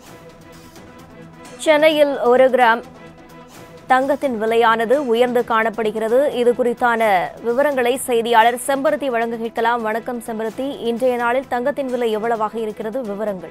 சென்னையில் ஒரு கிராம் தங்கத்தின் விலையானது உயர்ந்து காணப்படுகிறது இது குறித்தான விவரங்களை செய்தியாளர் செம்பருத்தி வழங்க கேட்கலாம் வணக்கம் செம்பருத்தி இன்றைய நாளில் தங்கத்தின் விலை எவ்வளவாக இருக்கிறது விவரங்கள்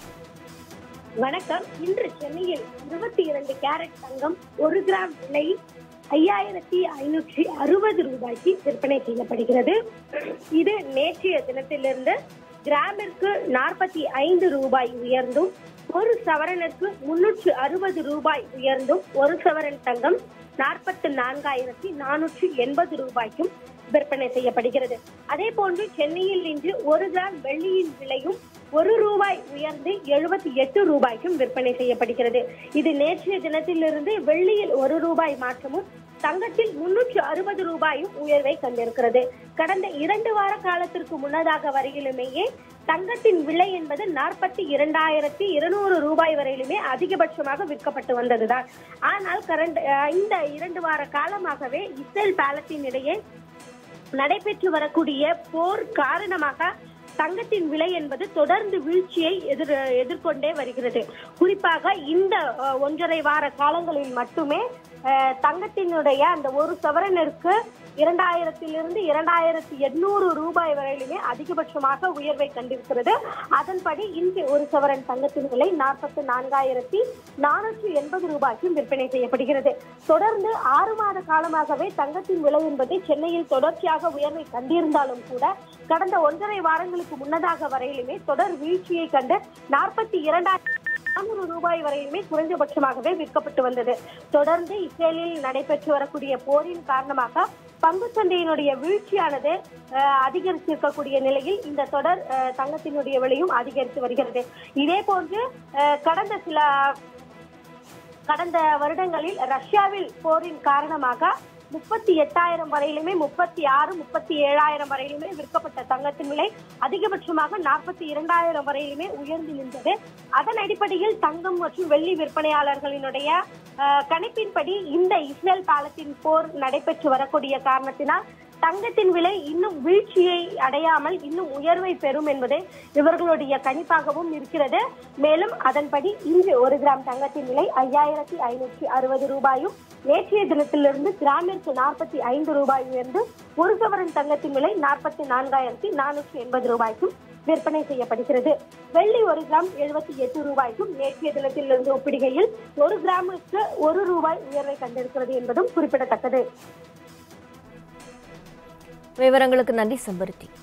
வணக்கம் இன்று சென்னையில் இருபத்தி இரண்டு கேரட் தங்கம் ஒரு கிராம் விலை ஐயாயிரத்தி ஐநூற்றி அறுபது ரூபாய்க்கு விற்பனை செய்யப்படுகிறது இது நேற்றைய தினத்திலிருந்து கிராமிற்கு நாற்பத்தி ஐந்து ரூபாய் உயர்ந்தும் ஒரு சவரனுக்கு முன்னூற்று அறுபது ரூபாய் உயர்ந்தும் ஒரு சவரன் தங்கம் நாற்பத்து நான்காயிரத்தி நானூற்றி எண்பது ரூபாய்க்கும் விற்பனை செய்யப்படுகிறது அதே போன்று சென்னையில் இன்று ஒரு கிராம் வெள்ளியின் விலையும் ஒரு ரூபாய் உயர்ந்து எழுபத்தி எட்டு ரூபாய்க்கும் விற்பனை செய்யப்படுகிறது இது நேற்றைய தினத்திலிருந்து வெள்ளியில் ஒரு ரூபாய் மாற்றமும் தங்கத்தில் முன்னூற்று அறுபது ரூபாயும் உயர்வை கண்டிருக்கிறது கடந்த இரண்டு வார காலத்திற்கு முன்னதாக வரையிலுமேயே தங்கத்தின் விலை என்பது நாற்பத்தி இரண்டாயிரத்தி இருநூறு ரூபாய் வரையிலுமே அதிகபட்சமாக விற்கப்பட்டு வந்ததுதான் ஆனால் கரண்ட் அஹ், இந்த இரண்டு வார காலமாகவே இஸ்ரேல் பாலத்தின் இடையே நடைபெற்று வரக்கூடிய போர் காரணமாக தங்கத்தின் விலை என்பது தொடர்ந்து வீழ்ச்சியை எதிர் எதிர்கொண்டே வருகிறது குறிப்பாக இந்த அஹ், ஒன்றரை வார காலங்களில் மட்டுமே அஹ், தங்கத்தினுடைய அந்த ஒரு சவரனிற்கு இரண்டாயிரத்திலிருந்து இரண்டாயிரத்தி எண்ணூறு ரூபாய் வரையிலுமே அதிகபட்சமாக உயர்வை கண்டிருக்கிறது அதன்படி இன்று ஒரு சவரன் தங்கத்தின் விலை நாற்பத்தி நான்காயிரத்தி நானூற்றி எண்பது ரூபாய்க்கும் விற்பனை செய்யப்படுகிறது தொடர்ந்து ஆறு மாத காலமாகவே தங்கத்தின் விலை என்பது சென்னையில் தொடர்ச்சியாக உயர்வை கண்டிருந்தாலும் கூட கடந்த ஒன்றரை வாரங்களுக்கு முன்னதாக வரையிலுமே தொடர் வீழ்ச்சியை கண்டு நாற்பத்தி இரண்டாயிரத்தி நானூறு ரூபாய் வரையிலுமே குறைந்தபட்சமாகவே விற்கப்பட்டு வந்தது தொடர்ந்து இஸ்ரேலில் நடைபெற்று வரக்கூடிய போரின் காரணமாக பங்குச் சந்தையினுடைய வீழ்ச்சியானது அஹ், அதிகரித்திருக்கக்கூடிய நிலையில் இந்த தொடர் அஹ், தங்கத்தினுடைய விலையும் அதிகரித்து வருகிறது இதே போன்று அஹ், கடந்த சில கடந்த வருடங்களில் ரஷ்யாவில் போரின் காரணமாக முப்பத்தி எட்டாயிரம் வரையிலுமே முப்பத்தி ஆறு முப்பத்தி ஏழாயிரம் வரையிலுமே விற்கப்பட்ட தங்கத்தின் விலை அதிகபட்சமாக நாற்பத்தி இரண்டாயிரம் வரையிலுமே உயர்ந்து நின்றது அதன் அடிப்படையில் தங்கம் மற்றும் வெள்ளி விற்பனையாளர்களினுடைய அஹ், கணிப்பின்படி இந்த இஸ்ரேல் பாலத்தின் போர் நடைபெற்று வரக்கூடிய காரணத்தினால் தங்கத்தின் விலை இன்னும் வீழ்ச்சியை அடையாமல் இன்னும் உயர்வை பெறும் என்பதே இவர்களுடைய கணிப்பாகவும் இருக்கிறது மேலும் அதன்படி இன்று ஒரு கிராம் தங்கத்தின் விலை ஐயாயிரத்தி ஐநூற்றி அறுபது ரூபாயும் நேற்றைய தினத்திலிருந்து கிராமிற்கு நாற்பத்தி ஐந்து ரூபாய் உயர்ந்து ஒரு சவரன் தங்கத்தின் விலை நாற்பத்தி நான்காயிரத்தி நானூற்றி எண்பது ரூபாய்க்கும் விற்பனை செய்யப்படுகிறது வெள்ளி ஒரு கிராம் எழுபத்தி எட்டு ரூபாய்க்கும் நேற்றைய தினத்திலிருந்து ஒப்பிடுகையில் ஒரு கிராமுக்கு ஒரு ரூபாய் உயர்வை கண்டிருக்கிறது என்பதும் குறிப்பிடத்தக்கது விவரங்களுக்கு நன்றி செம்பருத்தி